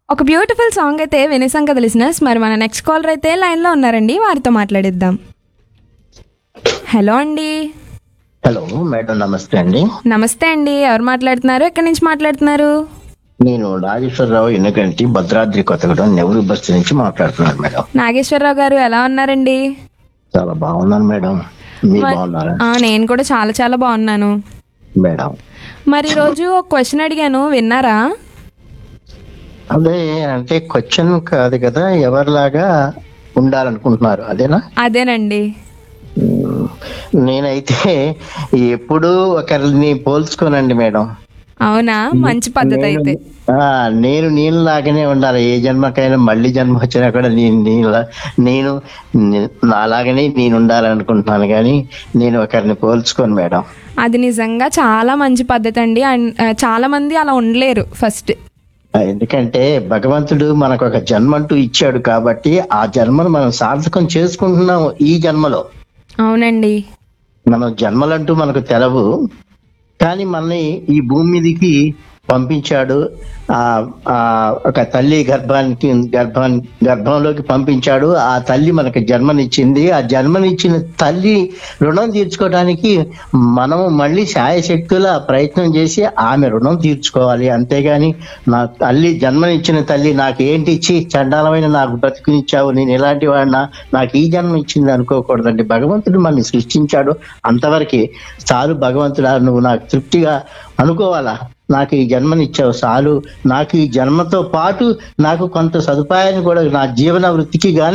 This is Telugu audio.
ఒక బ్యూటిఫుల్ సాంగ్ అయితే వినేసాం కదా లిసినర్స్ మరి మన నెక్స్ట్ కాలర్ అయితే లైన్లో ఉన్నారండి వారితో మాట్లాడిద్దాం హలో అండి హలో మేడం నమస్తే అండి నమస్తే అండి ఎవరు మాట్లాడుతున్నారు ఎక్కడి నుంచి మాట్లాడుతున్నారు నేను నాగేశ్వరరావు ఎన్నికంటి భద్రాద్రి కొత్తగూడెం నెవరు బస్తీ నుంచి మాట్లాడుతున్నాను మేడం నాగేశ్వరరావు గారు ఎలా ఉన్నారండి చాలా బాగున్నాను మేడం మీరు మరి- బాగున్నారా ఆ, నేను కూడా చాలా చాలా బాగున్నాను మేడం మరి ఈరోజు ఒక క్వశ్చన్ అడిగాను విన్నారా అదే అంటే క్వశ్చన్ కాదు కదా ఎవరిలాగా ఉండాలనుకుంటున్నారు అదేనా అదేనండి మ్మ్. నేనైతే ఎప్పుడూ ఒకరిని పోల్చుకోనండి మేడం అవునా మంచి పద్ధతి అయితే ఆ, నేను నీళ్ళలాగానే ఉండాలి ఏ జన్మకైనా మళ్ళీ జన్మ వచ్చినా కూడా నేను నీళ్ళ నేను ని- నాలాగానే నేను ఉండాలనుకుంటున్నాను కానీ నేను ఒకరిని పోల్చుకోను మేడం అది నిజంగా చాలా మంచి పద్ధతి అండి అండ్ ఆ, చాలా మంది అలా ఉండలేరు ఫస్ట్ ఆ, ఎందుకంటే భగవంతుడు మనకు ఒక జన్మ అంటూ ఇచ్చాడు కాబట్టి ఆ జన్మను మనం సార్థకం చేసుకుంటున్నాం ఈ జన్మలో అవునండి మనం జన్మలంటూ మనకు తెలవు కానీ మనని ఈ భూమి మీదకి పంపించాడు ఆ ఆ ఒక తల్లి గర్భానికి గర్భాన్ గర్భంలోకి పంపించాడు ఆ తల్లి మనకి జన్మనిచ్చింది ఆ జన్మనిచ్చిన తల్లి రుణం తీర్చుకోవడానికి మనం మళ్ళీ శాయశక్తుల ప్రయత్నం చేసి ఆమె రుణం తీర్చుకోవాలి అంతేగాని నా తల్లి జన్మనిచ్చిన తల్లి నాకు ఏంటి ఇచ్చి చండాలమైన నాకు బ్రతుకునిచ్చావు నేను ఎలాంటి వాడినా నాకు ఈ జన్మ ఇచ్చింది అనుకోకూడదండి భగవంతుడు మనల్ని సృష్టించాడు అంతవరకే చాలు భగవంతుడా నువ్వు నాకు తృప్తిగా అనుకోవాలా నాకు ఈ జన్మనిచ్చావు చాలు నాకు ఈ జన్మతో పాటు నాకు కొంత సదుపాయాన్ని కూడా నా జీవన వృత్తికి గాని